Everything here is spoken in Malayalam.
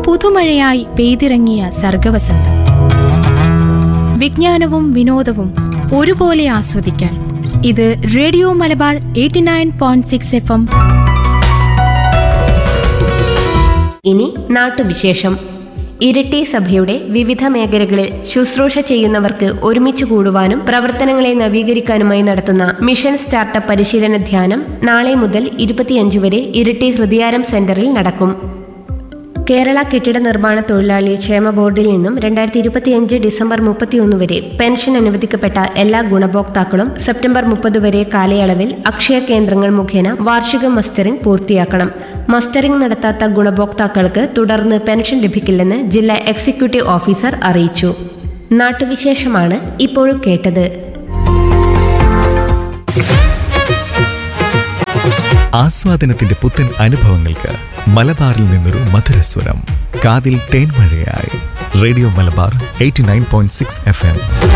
പുതുമഴയായി പെയ്തിറങ്ങിയ സർഗവസന്തം വിജ്ഞാനവും വിനോദവും ഒരുപോലെ ആസ്വദിക്കാൻ ഇത് radio Malabar eighty nine point six F M ഇനി നാട്ടുവിശേഷം ഇരട്ടി സഭയുടെ വിവിധ മേഖലകളിൽ ശുശ്രൂഷ ചെയ്യുന്നവർക്ക് ഒരുമിച്ച് കൂടുവാനും പ്രവർത്തനങ്ങളെ നവീകരിക്കാനുമായി നടത്തുന്ന മിഷൻ സ്റ്റാർട്ടപ്പ് പരിശീലന ധ്യാനം നാളെ മുതൽ ഇരുപത്തിയഞ്ച് വരെ ഇരട്ടി ഹൃദയാരം സെന്ററിൽ നടക്കും കേരള കെട്ടിട നിർമ്മാണ തൊഴിലാളി ക്ഷേമ ബോർഡിൽ നിന്നും രണ്ടായിരത്തി ഇരുപത്തിയഞ്ച് ഡിസംബർ മുപ്പത്തിയൊന്ന് വരെ പെൻഷൻ അനുവദിക്കപ്പെട്ട എല്ലാ ഗുണഭോക്താക്കളും സെപ്റ്റംബർ മുപ്പത് വരെ കാലയളവിൽ അക്ഷയ കേന്ദ്രങ്ങൾ മുഖേന വാർഷിക മസ്റ്ററിംഗ് പൂർത്തിയാക്കണം മസ്റ്ററിംഗ് നടത്താത്ത ഗുണഭോക്താക്കൾക്ക് തുടർന്ന് പെൻഷൻ ലഭിക്കില്ലെന്ന് ജില്ലാ എക്സിക്യൂട്ടീവ് ഓഫീസർ അറിയിച്ചു നാട്ടുവിശേഷമാണ് ഇപ്പോൾ കേട്ടത് ആസ്വാദനത്തിന്റെ പുത്തൻ അനുഭവങ്ങൾക്ക് മലബാറിൽ നിന്നൊരു മധുരസ്വരം കാതിൽ തേൻമഴയായി radio Malabar eighty nine point six F M